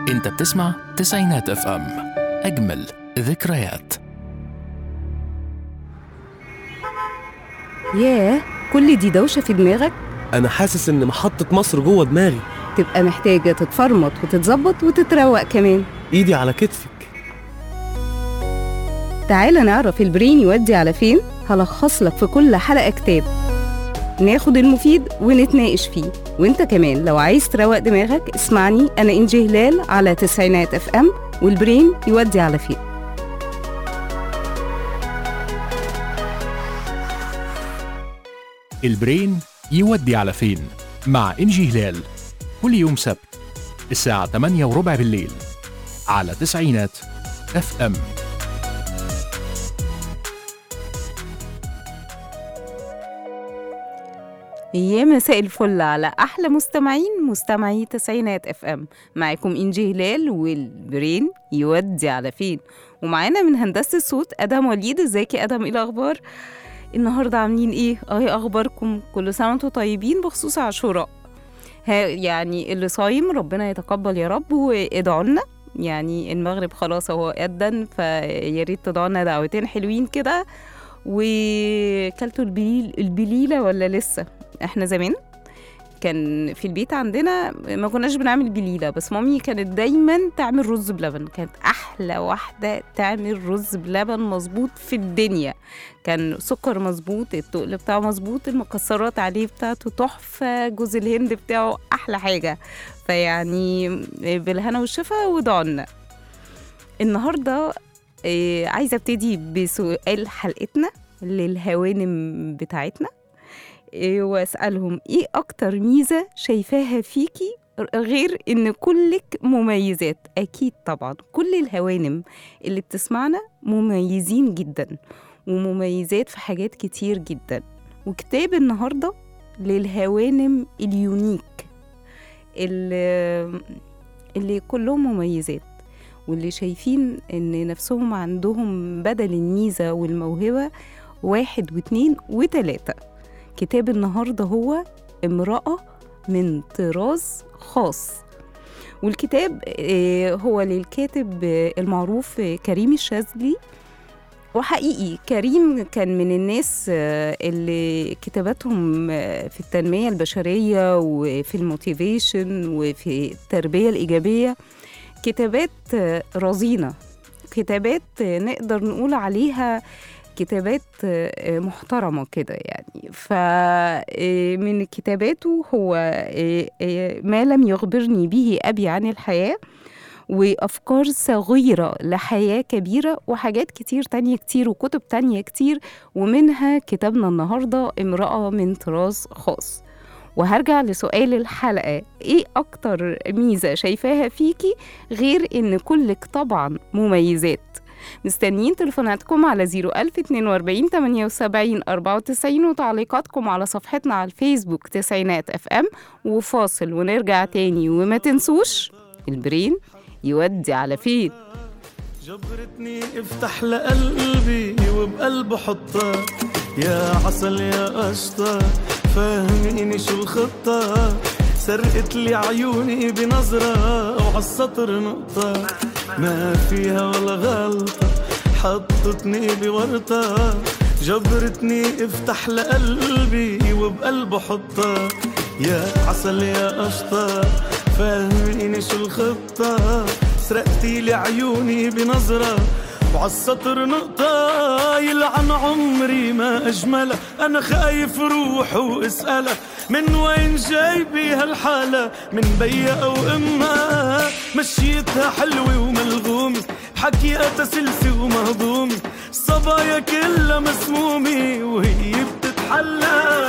انت بتسمع تسعينات اف ام اجمل ذكريات ياه كل دي دوشة في دماغك أنا حاسس إن محطة مصر جوه دماغي تبقى محتاجة تتفرمط وتتظبط وتتروق كمان إيدي على كتفك تعالى نعرف البرين يودي على فين هلخص لك في كل حلقة كتاب ناخد المفيد ونتناقش فيه وانت كمان لو عايز تروق دماغك اسمعني انا انجي هلال على تسعينات اف ام والبرين يودي على فين البرين يودي على فين مع انجي هلال كل يوم سبت الساعة 8 وربع بالليل على تسعينات اف ام يا مساء الفل على احلى مستمعين مستمعي تسعينات اف ام معاكم انجي هلال والبرين يودي على فين ومعانا من هندسه الصوت ادم وليد ازيك يا ادم ايه الاخبار النهارده عاملين ايه اهي اخباركم كل سنه وانتم طيبين بخصوص عاشوراء ها يعني اللي صايم ربنا يتقبل يا رب وادعوا لنا يعني المغرب خلاص اهو اذن فيا ريت تدعوا لنا دعوتين حلوين كده وكلتوا البليل البليله ولا لسه احنا زمان كان في البيت عندنا ما كناش بنعمل بليله بس مامي كانت دايما تعمل رز بلبن كانت احلى واحده تعمل رز بلبن مظبوط في الدنيا كان سكر مظبوط التقل بتاعه مظبوط المكسرات عليه بتاعته تحفه جوز الهند بتاعه احلى حاجه فيعني بالهنا والشفا ودعنا النهارده آه، عايزه ابتدي بسؤال حلقتنا للهوانم بتاعتنا إيه واسالهم ايه اكتر ميزه شايفاها فيكي غير ان كلك مميزات اكيد طبعا كل الهوانم اللي بتسمعنا مميزين جدا ومميزات في حاجات كتير جدا وكتاب النهارده للهوانم اليونيك اللي, اللي كلهم مميزات واللي شايفين ان نفسهم عندهم بدل الميزه والموهبه واحد واتنين وتلاته كتاب النهارده هو امرأة من طراز خاص والكتاب آه، هو للكاتب آه، المعروف آه، كريم الشاذلي وحقيقي كريم كان من الناس آه، اللي كتاباتهم آه، في التنمية البشرية وفي الموتيفيشن وفي التربية الإيجابية كتابات آه، رزينة كتابات آه، نقدر نقول عليها كتابات آه، محترمة كده يعني فمن كتاباته هو آه، آه، ما لم يخبرني به أبي عن الحياة وأفكار صغيرة لحياة كبيرة وحاجات كتير تانية كتير وكتب تانية كتير ومنها كتابنا النهاردة امرأة من طراز خاص وهرجع لسؤال الحلقة ايه اكتر ميزة شايفاها فيكي غير ان كلك طبعا مميزات مستنيين تليفوناتكم على 01042 78 94 وتعليقاتكم على صفحتنا على الفيسبوك تسعينات اف ام وفاصل ونرجع تاني وما تنسوش البرين يودي على فين جبرتني افتح لقلبي وبقلبه حطها يا عسل يا قشطة فهميني شو الخطة سرقت لي عيوني بنظرة وعالسطر نقطة ما فيها ولا غلطة حطتني بورطة جبرتني افتح لقلبي وبقلبه حطها يا عسل يا قشطة فهميني شو الخطة سرقتي لي عيوني بنظرة وعالسطر نقطة يلعن عمري ما أجملها أنا خايف روح واسألها من وين جايبي هالحالة من بيا أو أمها مشيتها حلوة وملغومة بحكياتها سلسة ومهضومة الصبايا كلها مسمومة وهي بتتحلى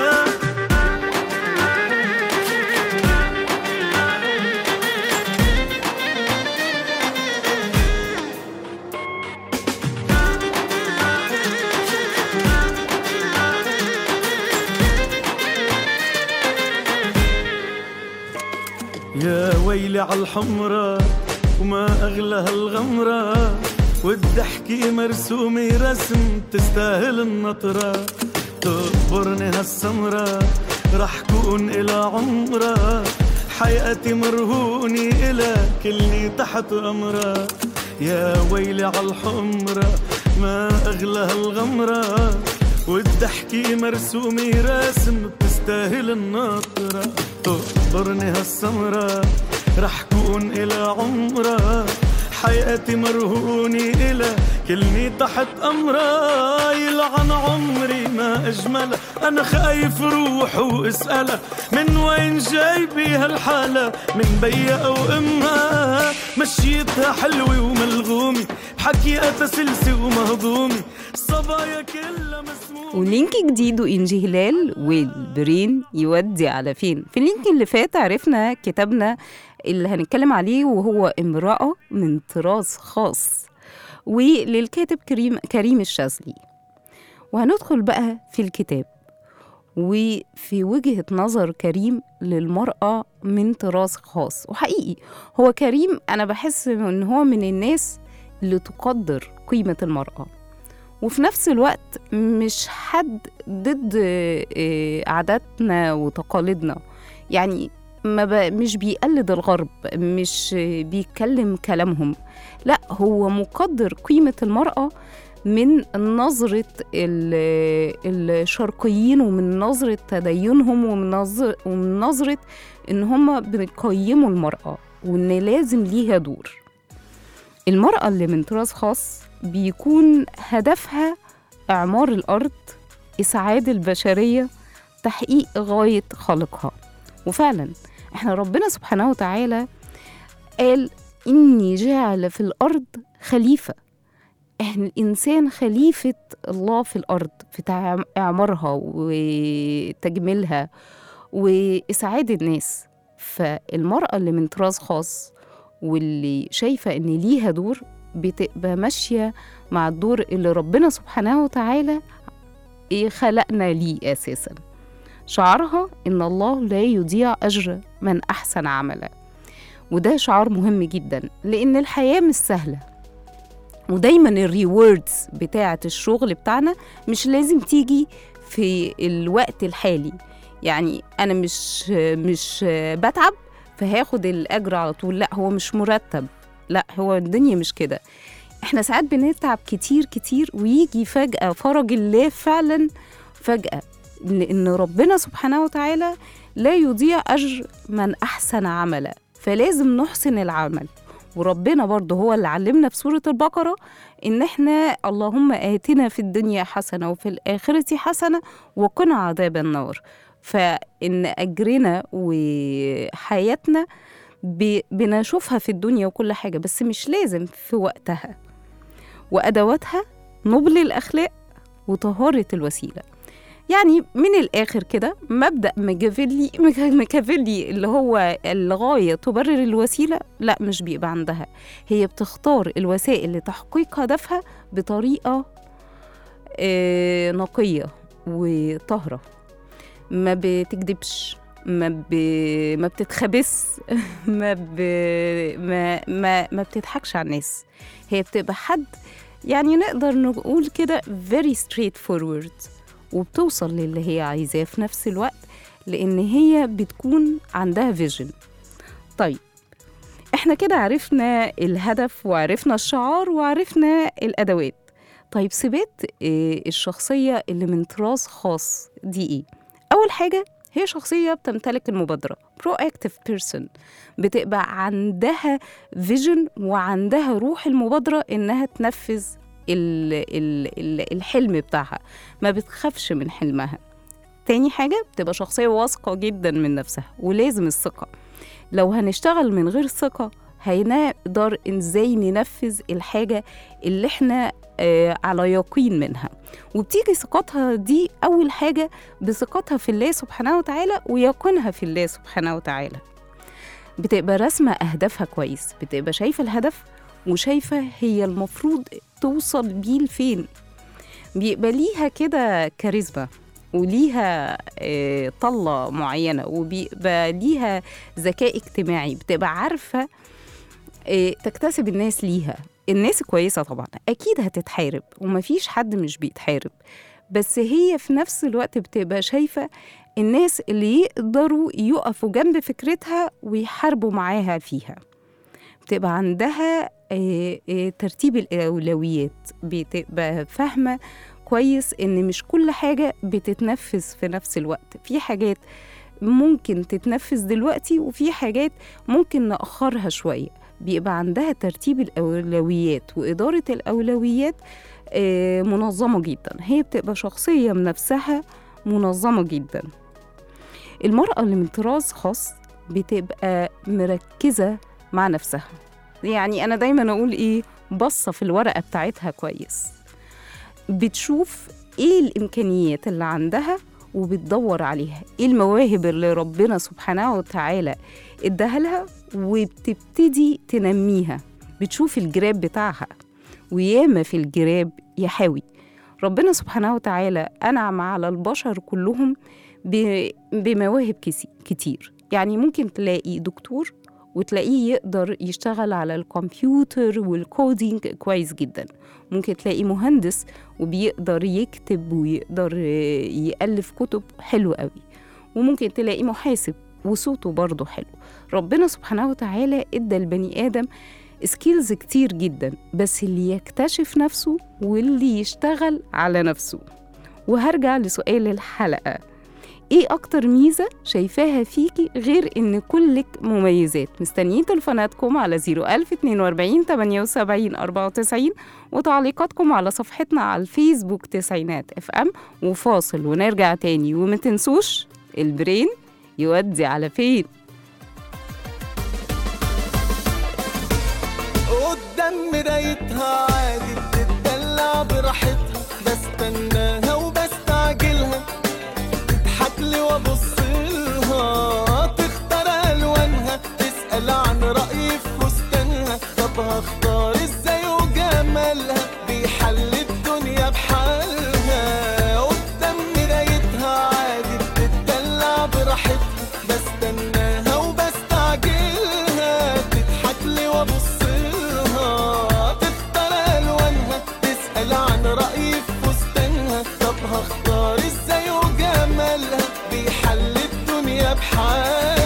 يا ويلي عالحمرة وما أغلى هالغمرة والضحكة مرسومة رسم تستاهل النطرة تقبرني هالسمرة رح كون إلى عمرة حياتي مرهوني إلى كلني تحت أمرها يا ويلي عالحمرة ما أغلى هالغمرة والضحكة مرسومة رسم بتستاهل الناطرة تقبرني هالسمرة رح كون إلى عمرة حياتي مرهوني إلى كلمة تحت أمرها يلعن عمري ما أجملها أنا خايف روح واسألها من وين جايبي هالحالة من بيا أو أمها مشيتها حلوة وملغومة بحكياتها سلسة ومهضومة الصبايا كلها مسمومة ولينك جديد وإنجي هلال والبرين يودي على فين في اللينك اللي فات عرفنا كتابنا اللي هنتكلم عليه وهو امرأة من طراز خاص وللكاتب كريم كريم الشاذلي وهندخل بقى في الكتاب وفي وجهة نظر كريم للمرأة من طراز خاص وحقيقي هو كريم أنا بحس إن هو من الناس اللي تقدر قيمة المرأة وفي نفس الوقت مش حد ضد آه، عاداتنا وتقاليدنا يعني ما ب... مش بيقلد الغرب مش آه، بيتكلم كلامهم لا هو مقدر قيمة المرأة من نظرة ال- الشرقيين ومن نظرة تدينهم ومن نظرة, ومن نظرة إن هم بيقيموا المرأة وإن لازم ليها دور المرأة اللي من طراز خاص بيكون هدفها إعمار الأرض إسعاد البشرية تحقيق غاية خالقها وفعلا احنا ربنا سبحانه وتعالى قال إني جاعل في الأرض خليفة احنا الإنسان خليفة الله في الأرض في تع- إعمارها وتجميلها وإسعاد الناس فالمرأة اللي من طراز خاص واللي شايفة إن ليها دور بتبقى ماشية مع الدور اللي ربنا سبحانه وتعالى إيه خلقنا ليه أساسا شعارها إن الله لا يضيع أجر من أحسن عملا وده شعار مهم جدا لأن الحياة مش سهلة ودايما الريوردز بتاعة الشغل بتاعنا مش لازم تيجي في الوقت الحالي يعني أنا مش مش بتعب فهاخد الأجر على طول لا هو مش مرتب لا هو الدنيا مش كده احنا ساعات بنتعب كتير كتير ويجي فجأة فرج الله فعلا فجأة لأن ربنا سبحانه وتعالى لا يضيع أجر من أحسن عملا فلازم نحسن العمل وربنا برضه هو اللي علمنا في سورة البقرة إن إحنا اللهم آتنا في الدنيا حسنة وفي الآخرة حسنة وقنا عذاب النار فإن أجرنا وحياتنا ب- بنشوفها في الدنيا وكل حاجة بس مش لازم في وقتها وأدواتها نبل الأخلاق وطهارة الوسيلة يعني من الآخر كده مبدأ ميكافيلي ميكافيلي اللي هو الغاية تبرر الوسيلة لا مش بيبقى عندها هي بتختار الوسائل لتحقيق هدفها بطريقة آه، نقية وطاهرة ما بتكذبش ما ب... ما بتتخبس ما ب... ما ما ما بتضحكش على الناس هي بتبقى حد يعني نقدر نقول كده very straightforward وبتوصل للي هي عايزاه في نفس الوقت لأن هي بتكون عندها فيجن طيب احنا كده عرفنا الهدف وعرفنا الشعار وعرفنا الأدوات طيب صفات آه، الشخصية اللي من طراز خاص دي ايه؟ أول حاجة هي شخصية بتمتلك المبادرة proactive person بتبقى عندها فيجن وعندها روح المبادرة إنها تنفذ ال ال ال الحلم بتاعها ما بتخافش من حلمها تاني حاجة بتبقى شخصية واثقة جدا من نفسها ولازم الثقة لو هنشتغل من غير ثقة هنقدر ازاي ننفذ الحاجة اللي احنا آه على يقين منها وبتيجي ثقتها دي أول حاجة بثقتها في الله سبحانه وتعالى ويقينها في الله سبحانه وتعالى بتبقى راسمة أهدافها كويس بتبقى شايفة الهدف وشايفة هي المفروض توصل بيه لفين بيبقى ليها كده كاريزما وليها آه، طلة معينة وبيبقى ليها ذكاء اجتماعي بتبقى عارفة آه، تكتسب الناس ليها الناس كويسة طبعا أكيد هتتحارب ومفيش حد مش بيتحارب بس هي في نفس الوقت بتبقى شايفة الناس اللي يقدروا يقفوا جنب فكرتها ويحاربوا معاها فيها بتبقى عندها آه، آه، ترتيب الأولويات بتبقى فاهمة كويس إن مش كل حاجة بتتنفذ في نفس الوقت في حاجات ممكن تتنفذ دلوقتي وفي حاجات ممكن نأخرها شوية بيبقى عندها ترتيب الأولويات وإدارة الأولويات آه، منظمة جدا هي بتبقى شخصية من نفسها منظمة جدا المرأة اللي من طراز خاص بتبقى مركزة مع نفسها يعني أنا دايما أقول إيه بصة في الورقة بتاعتها كويس بتشوف إيه الإمكانيات اللي عندها وبتدور عليها إيه المواهب اللي ربنا سبحانه وتعالى اداها لها وبتبتدي تنميها بتشوف الجراب بتاعها وياما في الجراب يحاوي ربنا سبحانه وتعالى أنعم على البشر كلهم ب- بمواهب كسي- كتير يعني ممكن تلاقي دكتور وتلاقيه يقدر يشتغل على الكمبيوتر والكودينج كويس جدا ممكن تلاقي مهندس وبيقدر يكتب ويقدر آه، يألف كتب حلو قوي وممكن تلاقي محاسب وصوته برضه حلو ربنا سبحانه وتعالى ادى البني آدم سكيلز كتير جدا بس اللي يكتشف نفسه واللي يشتغل على نفسه وهرجع لسؤال الحلقة ايه اكتر ميزة شايفاها فيكي غير ان كلك مميزات مستنيين تليفوناتكم على 01042 78 94 وتعليقاتكم على صفحتنا على الفيسبوك تسعينات اف ام وفاصل ونرجع تاني وما تنسوش البرين يودي على فين قدام مرايتها عادي بتدلع براحتها بستناها وبستعجلها تضحك لي وابص لها تختار الوانها تسال عن رايي في فستانها طب هختار ازاي وجمالها بيحل الدنيا بحالها قدام مرايتها عادي بتدلع براحتها بستناها وبستعجلها تضحك لي وابص لها تختار الوانها تسال عن رايي في فستانها طب هختار ازاي وجمالها بيحل الدنيا بحالها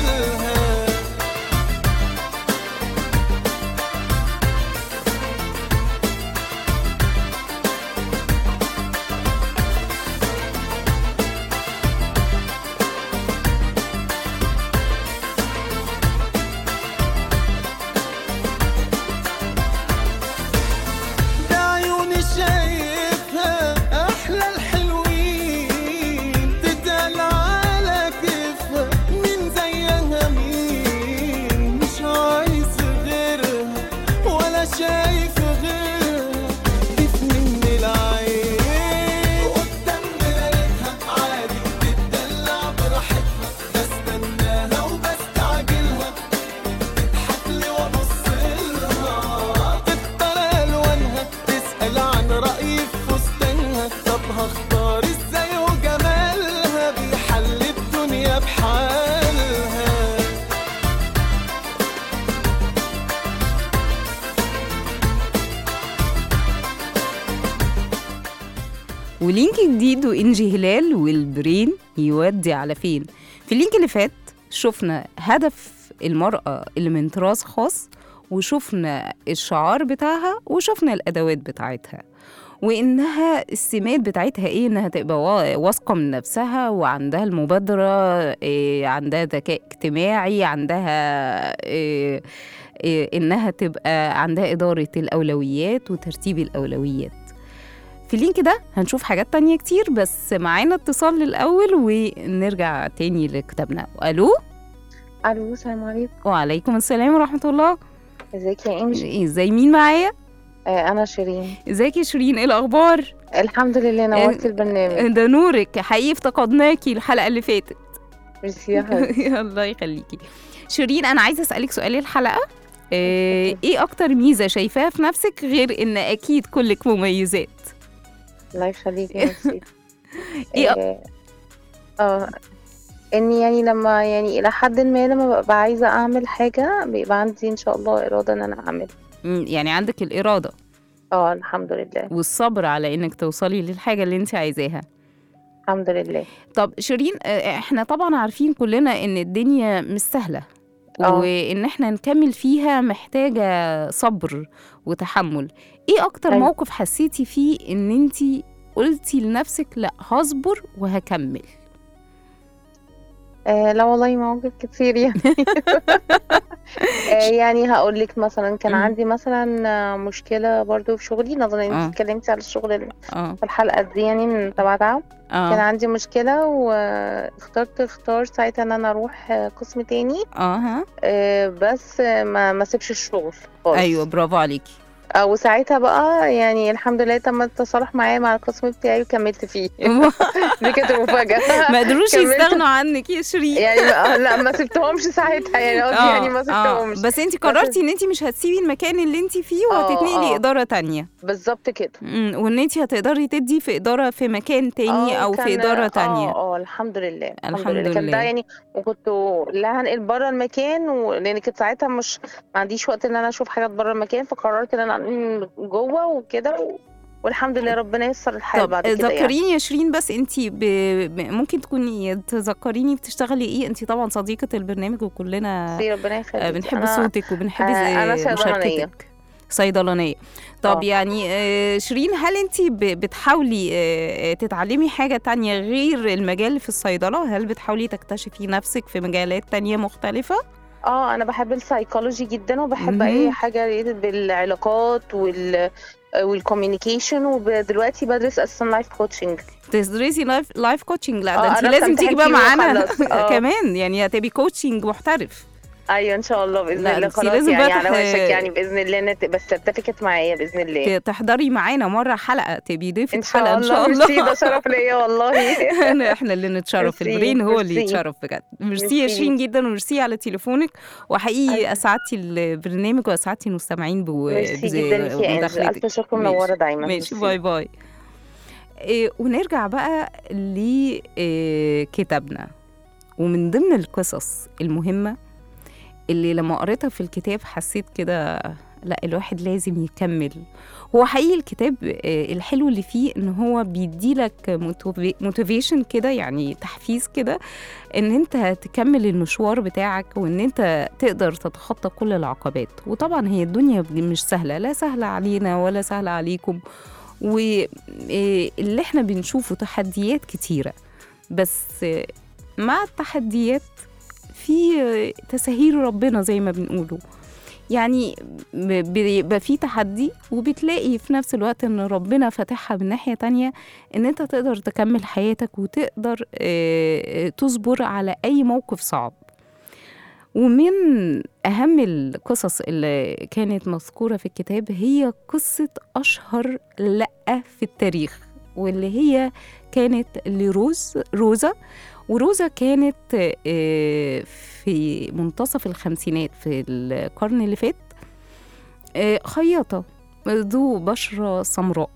بعيوني شايفها احلى الحلوين تتقال على كيفها مين زيها مين مش عايز غيرها ولا شايف غيرها كيف من العين قدام مرايتها عادي بتدلع براحتها بستناها وبستعجلها تضحك لي وابص لها تختار الوانها تسال عن رايي في فستانها طب هختار ازاي وجمالها بيحل الدنيا بحالها ولينك جديد وإنجي هلال والبرين يودي على فين في اللينك اللي فات شفنا هدف المرأة اللي من طراز خاص وشفنا الشعار بتاعها وشفنا الأدوات بتاعتها وإنها السمات بتاعتها إيه إنها تبقى وا- واثقة من نفسها وعندها المبادرة إيه عندها ذكاء اجتماعي عندها إيه إيه إنها تبقى عندها إدارة الأولويات وترتيب الأولويات في اللينك ده هنشوف حاجات تانية كتير بس معانا اتصال الأول ونرجع تاني لكتابنا ألو الو السلام عليكم وعليكم السلام ورحمة الله ازيك يا انجي ازاي مين معايا آه انا شيرين ازيك يا شيرين ايه الأخبار الحمد لله نورت آه، البرنامج ده نورك حقيقي افتقدناكي الحلقة اللي فاتت ميرسي يا حبيبتي الله يخليكي شيرين أنا عايزة أسألك سؤال الحلقة آه، ايه اكتر ميزة شايفاها في نفسك غير ان اكيد كلك مميزات الله يخليك يا ميرسي إيه أ- اه آه، اني يعني لما يعني الى حد ما لما ببقى عايزه اعمل حاجه بيبقى عندي ان شاء الله اراده ان انا اعمل مم، يعني عندك الإرادة اه الحمد لله والصبر على انك توصلي للحاجة اللي انت عايزاها الحمد لله طب شيرين آه، احنا طبعا عارفين كلنا ان الدنيا مش سهله آه. وان احنا نكمل فيها محتاجه صبر وتحمل ايه اكتر أيوة. موقف حسيتي فيه ان انت قلتي لنفسك لا هصبر وهكمل آه لا والله مواقف كتير يعني آه يعني هقول لك مثلا كان مم. عندي مثلا آه، مشكلة برضو في شغلي نظرا ان آه. انت اتكلمتي على الشغل اللي اه في الحلقة دي يعني من تبع دعم كان اه عندي مشكلة واخترت اختار ساعتها ان انا اروح آه، قسم تاني اه ها آه، بس آه، ما ما سيبش الشغل خالص ايوه برافو عليكي آه، وساعتها بقى يعني الحمد لله تم التصالح معايا مع القسم بتاعي وكملت فيه دي كانت المفاجأة ما قدروش كملت. يستغنوا عنك يا شيرين يعني ما لا ما سبتهمش ساعتها يعني قصدي آه، يعني ما آه. سبتهمش بس انت قررتي ان انت مش هتسيبي المكان اللي انت فيه آه، وهتتنقلي آه. اداره تانية بالظبط كده مم، وان انت هتقدري تدي في اداره في مكان تاني آه، او في كان- اداره تانية اه اه الحمد لله الحمد لله كان لله. ده يعني وكنت لا هنقل بره المكان و... لان كنت ساعتها مش ما عنديش وقت ان انا اشوف حاجات بره المكان فقررت ان انا انقل جوه وكده و... والحمد لله ربنا ييسر الحال طب بعد كده يعني ذكريني يا شيرين بس انت ب... ب... ممكن تكوني تذكريني بتشتغلي ايه انت طبعا صديقه البرنامج وكلنا ميرسي، ربنا آه، يخليك بنحب أنا- صوتك وبنحب آه، آه، أنا صيدلانية. مشاركتك صيدلانيه طب آه. يعني آه، شيرين هل انت ب- بتحاولي آه، آه، تتعلمي حاجه تانية غير المجال في الصيدله هل بتحاولي تكتشفي نفسك في مجالات تانية مختلفه اه انا بحب السايكولوجي جدا وبحب مهم. اي حاجه ريليتد بالعلاقات وال والكوميونيكيشن ودلوقتي بدرس اساسا لايف كوتشنج تدرسي لايف لايف كوتشنج لا آه، ده انت قربت لازم أمتحن تيجي بقى فيه معانا وأخلص. آه. كمان يعني هتبقي كوتشنج محترف ايوه ان شاء الله باذن لا، الله انتي خلاص لازم يعني بقى على تح- وشك يعني باذن الله انها تبقى سيرتيفيكت معايا باذن الله ت- تحضري معانا مره حلقه تبقي ضيفه ان شاء حلقه الله ان شاء ميرسي الله ده شرف ليا والله احنا احنا اللي نتشرف ميرسي، البرين هو اللي ميرسي. يتشرف بجد ميرسي يا ميرسي شيرين جدا وميرسي على تليفونك وحقيقي أيوة. اسعدتي البرنامج واسعدتي المستمعين بو- ميرسي بز- جدا ليكي يا انجل بمداخلتك الف شكر ماشي. منوره دايما ماشي ميرسي. باي باي إيه ونرجع بقى لكتابنا ومن ضمن القصص المهمة اللي لما قريتها في الكتاب حسيت كده لا الواحد لازم يكمل هو حقيقي الكتاب آه، الحلو اللي فيه ان هو بيديلك موتيفيشن كده يعني تحفيز كده ان انت تكمل المشوار بتاعك وان انت تقدر تتخطى كل العقبات وطبعا هي الدنيا مش سهلة لا سهلة علينا ولا سهلة عليكم واللي احنا بنشوفه تحديات كتيرة بس آه، مع التحديات في آه، تساهيل ربنا زي ما بنقوله يعني ب- بيبقى في تحدي وبتلاقي في نفس الوقت ان ربنا فاتحها من ناحية تانية ان انت تقدر تكمل حياتك وتقدر آه، تصبر على اي موقف صعب ومن أهم القصص اللي كانت مذكورة في الكتاب هي قصة أشهر لأ في التاريخ واللي هي كانت لروز روزا وروزا كانت آه، في منتصف الخمسينات في القرن اللي فات آه، خياطة ذو بشرة سمراء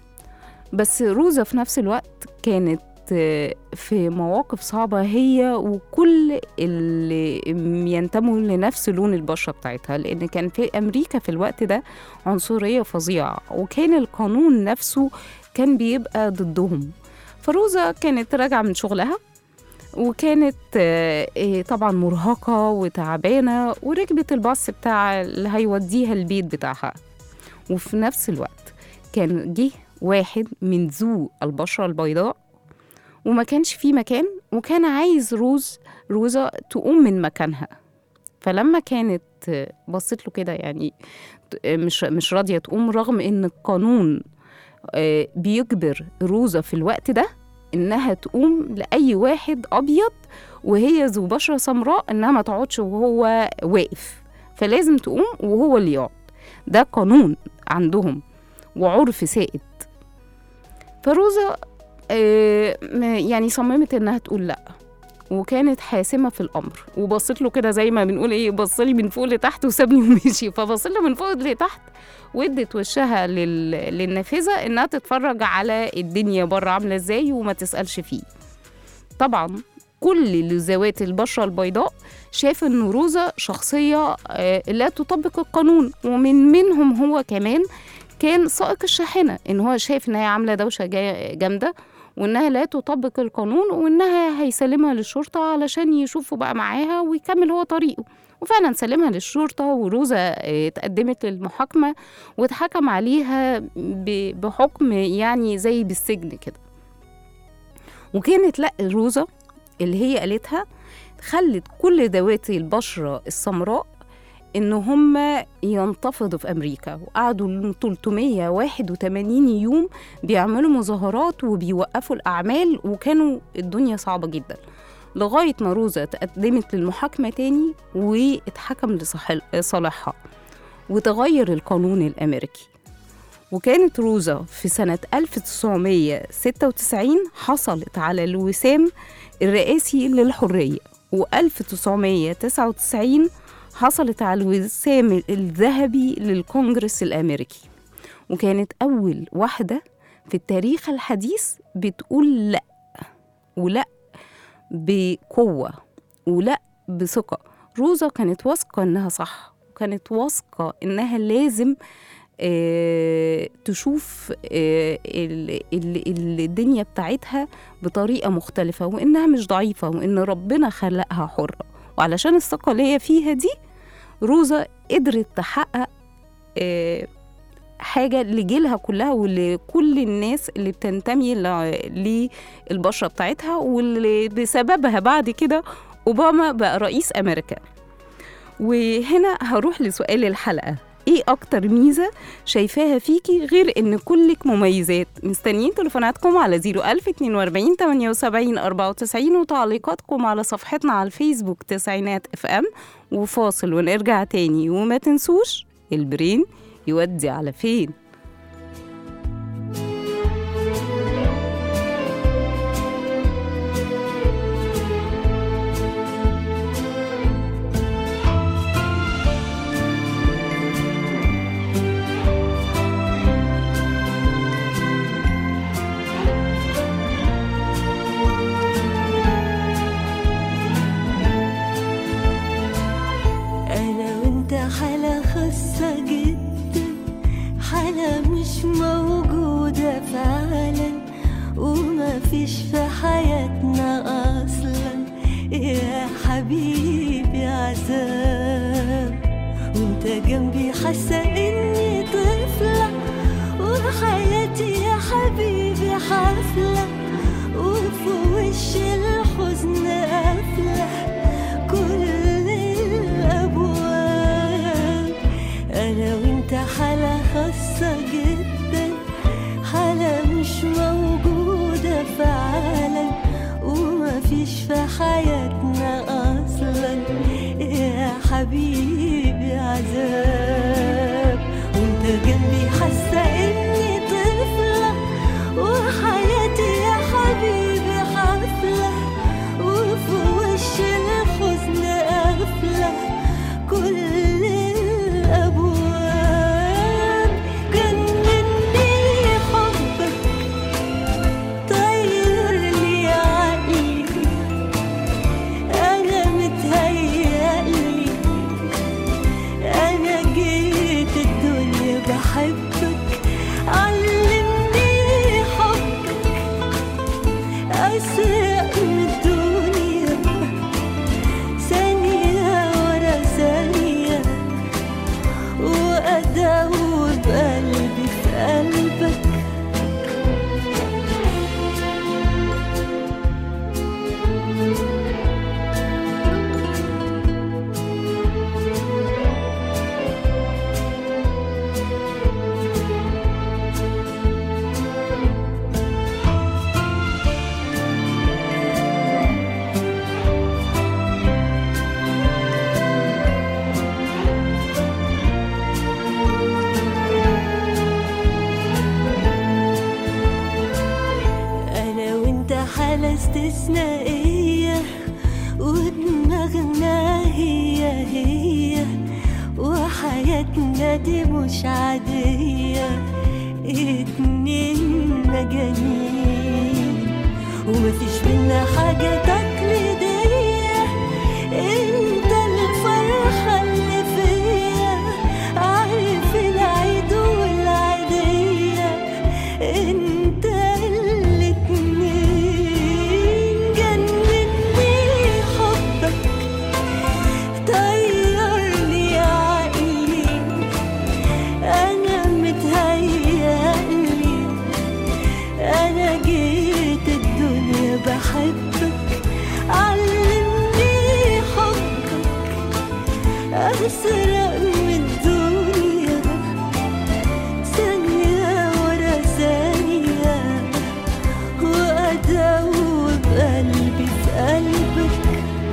بس روزا في نفس الوقت كانت آه، في مواقف صعبة هي وكل اللي ينتموا لنفس لون البشرة بتاعتها لأن كان في أمريكا في الوقت ده عنصرية فظيعة وكان القانون نفسه كان بيبقى ضدهم فروزا كانت راجعة من شغلها وكانت آه، آه، طبعا مرهقة وتعبانة وركبت الباص بتاع اللي هيوديها البيت بتاعها وفي نفس الوقت كان جه واحد من ذو البشرة البيضاء وما كانش فيه مكان وكان عايز روز روزا تقوم من مكانها فلما كانت آه، بصت له كده يعني آه، مش مش راضية تقوم رغم ان القانون آه، بيجبر روزا في الوقت ده انها تقوم لاي واحد ابيض وهي ذو بشره سمراء انها ما تقعدش وهو واقف فلازم تقوم وهو اللي يقعد ده قانون عندهم وعرف سائد فروزا آه، م- يعني صممت انها تقول لا وكانت حاسمه في الامر وبصت له كده زي ما بنقول ايه بص لي من فوق لتحت وسابني ومشي فبصت له من فوق لتحت وادت وشها لل... للنافذه انها تتفرج على الدنيا بره عامله ازاي وما تسالش فيه طبعا كل ذوات البشره البيضاء شاف ان روزا شخصيه آه، لا تطبق القانون ومن منهم هو كمان كان سائق الشاحنه ان هو شايف ان هي عامله دوشه جا- جامده وإنها لا تطبق القانون وإنها هيسلمها للشرطة علشان يشوفوا بقى معاها ويكمل هو طريقه وفعلا سلمها للشرطة وروزا آه، اتقدمت للمحاكمة واتحكم عليها ب- بحكم يعني زي بالسجن كده وكانت لا روزا اللي هي قالتها خلت كل ذواتي البشرة السمراء إن هم ينتفضوا في أمريكا وقعدوا 381 يوم بيعملوا مظاهرات وبيوقفوا الأعمال وكانوا الدنيا صعبة جدا لغاية ما روزا تقدمت للمحاكمة تاني واتحكم لصالحها وتغير القانون الأمريكي وكانت روزا في سنة 1996 حصلت على الوسام الرئاسي للحرية و1999 حصلت على الوسام الذهبي للكونجرس الأمريكي وكانت أول واحدة في التاريخ الحديث بتقول لأ ولا بقوة ولا بثقة روزا كانت واثقة إنها صح وكانت واثقة إنها لازم آه، تشوف آه، ال- ال- ال- الدنيا بتاعتها بطريقة مختلفة وإنها مش ضعيفة وإن ربنا خلقها حرة وعلشان الثقة اللي هي فيها دي روزا قدرت تحقق آه، حاجة لجيلها كلها ولكل الناس اللي بتنتمي ل- للبشرة بتاعتها واللي بسببها بعد كده أوباما بقى رئيس أمريكا وهنا هروح لسؤال الحلقة ايه اكتر ميزة شايفاها فيكي غير ان كلك مميزات مستنيين تليفوناتكم على 01042 78 94 وتعليقاتكم على صفحتنا على الفيسبوك تسعينات اف ام وفاصل ونرجع تاني وما تنسوش البرين يودي على فين أنا وأنت حالة خاصة جدا حالة مش موجودة فعلا وما فيش في حياتنا أصلا يا حبيبي عذاب وانت جنبي حاسة إني طفلة وحياتي يا حبيبي حفلة وفي وش الحزن قافلة كل الأبواب أنا وأنت حالة خاصة جدا حالة مش موجودة فعلا وما فيش في حياتنا أصلا يا حبيبي عذاب وانت جنبي حاسة إني طفلة وحياتي يا حبيبي حفلة وفي وش الحزن قافلة كل الأبواب جنني حبك طير لي عقلي أنا متهيألي أنا جيت الدنيا بحبك علمني حبك أسرق من الدنيا ثانية ورا ثانية وأدور بقلبي في قلبك أنا وأنت حالة استثنائية ودماغنا هي هي وحياتنا دي مش عادية اتنين مجانين ومفيش بينا حاجة تقليدية انت الفرحة اللي فيا عارف العيد والعيدية انت الاتنين تسرق من الدنيا ثانية ورا ثانية وأدوب قلبي في قلبك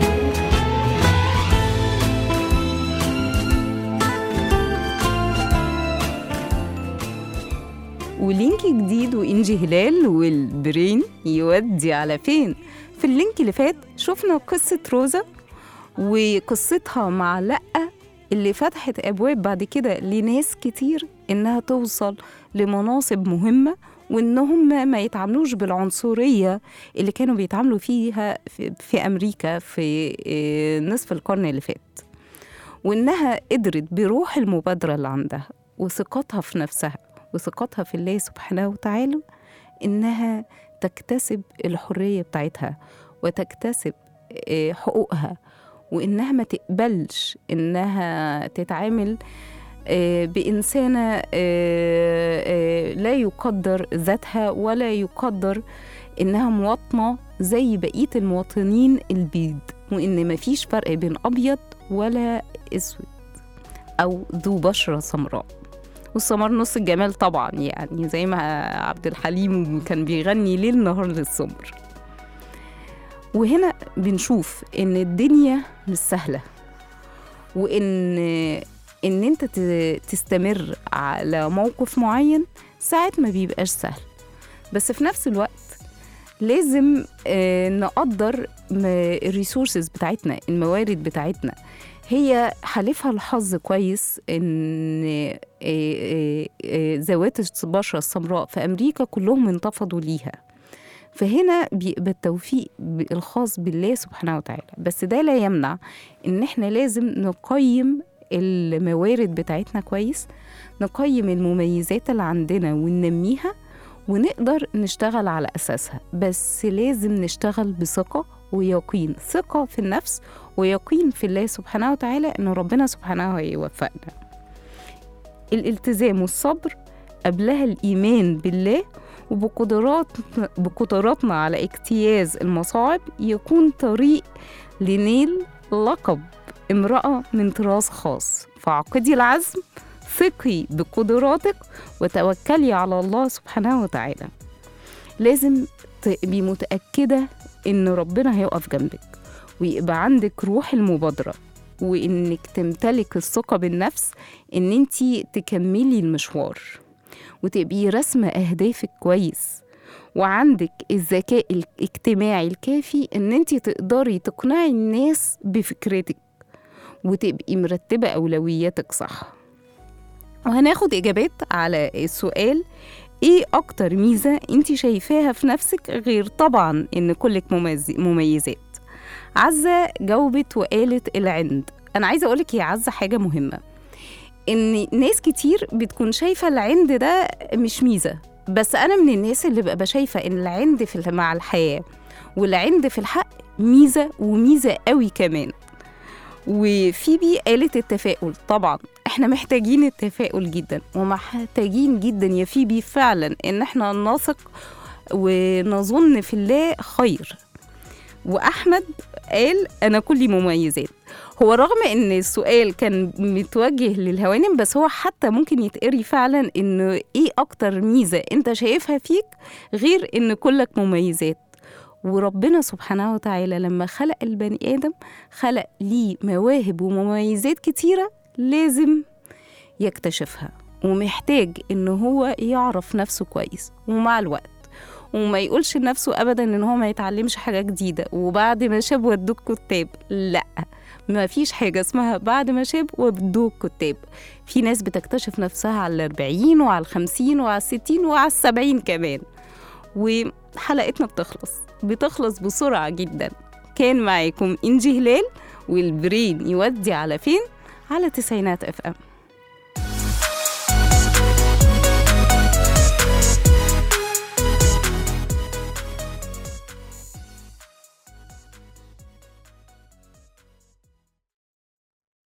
ولينك جديد وإنجي هلال والبرين يودي على فين في اللينك اللي فات شفنا قصة روزا وقصتها مع لأ اللي فتحت أبواب بعد كده لناس كتير إنها توصل لمناصب مهمة وإنهم ما يتعاملوش بالعنصرية اللي كانوا بيتعاملوا فيها في, في أمريكا في آه، نصف القرن اللي فات وإنها قدرت بروح المبادرة اللي عندها وثقتها في نفسها وثقتها في الله سبحانه وتعالى إنها تكتسب الحرية بتاعتها وتكتسب آه، حقوقها وإنها ما تقبلش إنها تتعامل آه، بإنسانة آه، آه، لا يقدر ذاتها ولا يقدر إنها مواطنة زي بقية المواطنين البيض وإن مفيش فرق بين أبيض ولا أسود أو ذو بشرة سمراء والسمر نص الجمال طبعا يعني زي ما عبد الحليم كان بيغني ليل نهار للسمر وهنا بنشوف ان الدنيا مش سهله وان ان انت ت- تستمر على موقف معين ساعات ما بيبقاش سهل بس في نفس الوقت لازم آه، نقدر الريسورسز بتاعتنا الموارد بتاعتنا هي حالفها الحظ كويس ان آه، آه، آه، ذوات البشرة السمراء في أمريكا كلهم انتفضوا ليها فهنا بيبقى التوفيق ب- الخاص بالله سبحانه وتعالى بس ده لا يمنع ان احنا لازم نقيم الموارد بتاعتنا كويس نقيم المميزات اللي عندنا وننميها ونقدر نشتغل على أساسها بس لازم نشتغل بثقة ويقين ثقة في النفس ويقين في الله سبحانه وتعالى إن ربنا سبحانه هيوفقنا الالتزام والصبر قبلها الإيمان بالله وبقدرات بقدراتنا على اجتياز المصاعب يكون طريق لنيل لقب امرأة من طراز خاص فعقدي العزم ثقي بقدراتك وتوكلي على الله سبحانه وتعالى لازم تبقي متأكدة إن ربنا هيقف جنبك ويبقى عندك روح المبادرة وإنك تمتلك الثقة بالنفس إن أنتي تكملي المشوار وتبقي رسمة أهدافك كويس وعندك الذكاء الاجتماعي الكافي إن أنتي تقدري تقنعي الناس بفكرتك وتبقي مرتبة أولوياتك صح وهناخد إجابات على السؤال إيه أكتر ميزة أنت شايفاها في نفسك غير طبعا إن كلك مميز- مميزات عزة جاوبت وقالت العند أنا عايزة أقولك يا عزة حاجة مهمة إن ناس كتير بتكون شايفة العند ده مش ميزة بس أنا من الناس اللي ببقى شايفة إن العند في مع الحياة والعند في الحق ميزة وميزة قوي كمان وفيبي قالت التفاؤل طبعا احنا محتاجين التفاؤل جدا ومحتاجين جدا يا فيبي فعلا ان احنا نثق ونظن في الله خير واحمد قال انا كلي مميزات هو رغم ان السؤال كان متوجه للهوانم بس هو حتى ممكن يتقري فعلا انه ايه اكتر ميزه انت شايفها فيك غير ان كلك مميزات وربنا سبحانه وتعالى لما خلق البني آدم خلق ليه مواهب ومميزات كتيرة لازم يكتشفها ومحتاج إن هو يعرف نفسه كويس ومع الوقت وما يقولش لنفسه أبدا إن هو ما يتعلمش حاجة جديدة وبعد ما شاب ودوك كتاب لأ ما فيش حاجة اسمها بعد ما شاب ودوك كتاب في ناس بتكتشف نفسها على الأربعين وعلى الخمسين وعلى الستين وعلى السبعين كمان وحلقتنا بتخلص بتخلص بسرعة جدا كان معاكم إنجي هلال والبرين يودي على فين على تسعينات اف ام